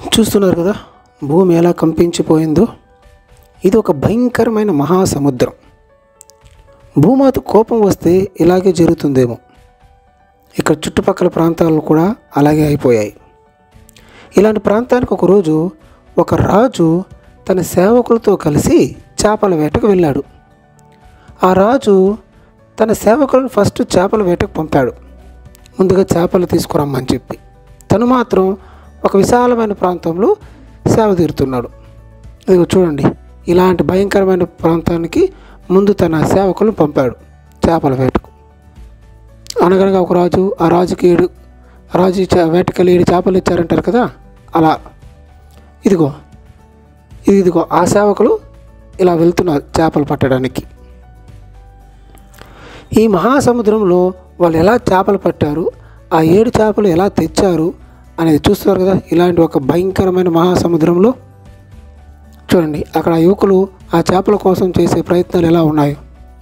చూస్తున్నారు కదా భూమి ఎలా కంపించిపోయిందో ఇది ఒక భయంకరమైన మహాసముద్రం భూమాత కోపం వస్తే ఇలాగే జరుగుతుందేమో ఇక్కడ చుట్టుపక్కల ప్రాంతాలు కూడా అలాగే అయిపోయాయి ఇలాంటి ప్రాంతానికి ఒకరోజు ఒక రాజు తన సేవకులతో కలిసి చేపల వేటకు వెళ్ళాడు ఆ రాజు తన సేవకులను ఫస్ట్ చేపల వేటకు పంపాడు ముందుగా చేపలు తీసుకురమ్మని చెప్పి తను మాత్రం ఒక విశాలమైన ప్రాంతంలో సేవ తీరుతున్నాడు ఇదిగో చూడండి ఇలాంటి భయంకరమైన ప్రాంతానికి ముందు తన సేవకులను పంపాడు చేపల వేటకు అనగనగా ఒక రాజు ఆ రాజుకి ఏడు ఆ రాజు చే- వేటకెళ్ళి ఏడు చేపలు ఇచ్చారంటారు కదా అలా ఇదిగో ఇది ఇదిగో ఆ సేవకులు ఇలా వెళ్తున్నారు చేపలు పట్టడానికి ఈ మహాసముద్రంలో వాళ్ళు ఎలా చేపలు పట్టారు ఆ ఏడు చేపలు ఎలా తెచ్చారు అనేది చూస్తున్నారు కదా ఇలాంటి ఒక భయంకరమైన మహాసముద్రంలో చూడండి అక్కడ ఆ యువకులు ఆ చేపల కోసం చేసే ప్రయత్నాలు ఎలా ఉన్నాయో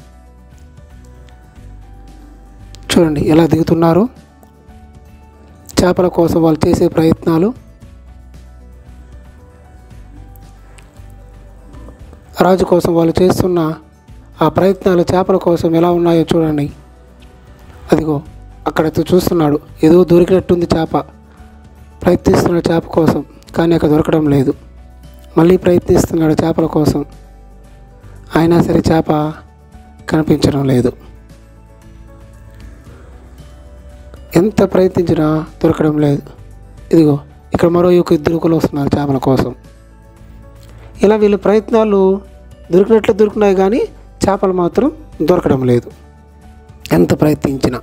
చూడండి ఎలా దిగుతున్నారు చేపల కోసం వాళ్ళు చేసే ప్రయత్నాలు రాజు కోసం వాళ్ళు చేస్తున్న ఆ ప్రయత్నాలు చేపల కోసం ఎలా ఉన్నాయో చూడండి అదిగో అక్కడ అతను చూస్తున్నాడు ఏదో దొరికినట్టుంది చేప ప్రయత్నిస్తున్నాడు చేప కోసం కానీ అక్కడ దొరకడం లేదు మళ్ళీ ప్రయత్నిస్తున్నాడు చేపల కోసం అయినా సరే చేప కనిపించడం లేదు ఎంత ప్రయత్నించినా దొరకడం లేదు ఇదిగో ఇక్కడ మరో యొక్క ఇద్దరు కూడా వస్తున్నారు చేపల కోసం ఇలా వీళ్ళ ప్రయత్నాలు దొరికినట్లు దొరికినాయి కానీ చేపలు మాత్రం దొరకడం లేదు ఎంత ప్రయత్నించినా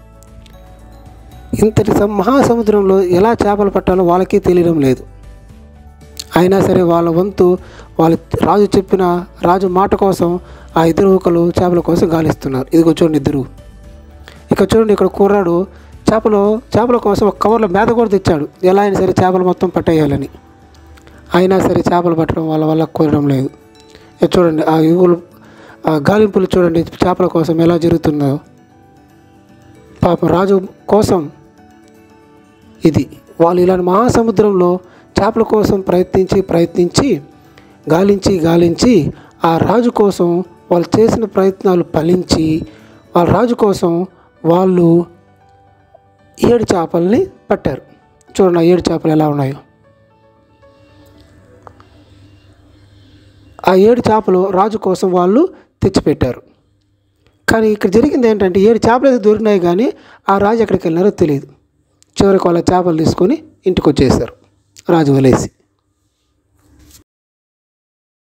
ఇంతటి సం- మహాసముద్రంలో ఎలా చేపలు పట్టాలో వాళ్ళకి తెలియడం లేదు అయినా సరే వాళ్ళ వంతు వాళ్ళ రాజు చెప్పిన రాజు మాట కోసం ఆ ఇద్దరు ఒకరు చేపల కోసం గాలిస్తున్నారు ఇదిగో చూడండి ఇద్దరు ఇక్కడ చూడండి ఇక్కడ కుర్రాడు చేపలు చేపల కోసం ఒక కవర్లో మేత కూడా తెచ్చాడు ఎలా అయినా సరే చేపలు మొత్తం పట్టేయాలని అయినా సరే చేపలు పట్టడం వాళ్ళ వల్ల కుదరడం లేదు ఇది చూడండి ఆ యువులు ఆ గాలింపులు చూడండి చేపల కోసం ఎలా జరుగుతుందో పాపం రాజు కోసం ఇది వాళ్ళు ఇలాంటి మహాసముద్రంలో చేపల కోసం ప్రయత్నించి ప్రయత్నించి గాలించి గాలించి ఆ రాజు కోసం వాళ్ళు చేసిన ప్రయత్నాలు ఫలించి వాళ్ళ రాజు కోసం వాళ్ళు ఏడు చేపల్ని పట్టారు చూడండి ఆ ఏడు చేపలు ఎలా ఉన్నాయో ఆ ఏడు చేపలు రాజు కోసం వాళ్ళు తెచ్చిపెట్టారు కానీ ఇక్కడ జరిగింది ఏంటంటే ఏడు చేపలు అయితే దొరికినాయి కానీ ఆ రాజు ఎక్కడికి వెళ్ళినారో తెలియదు చివరికి వాళ్ళ చేపలు తీసుకొని ఇంటికి వచ్చేసారు రాజు వలేసి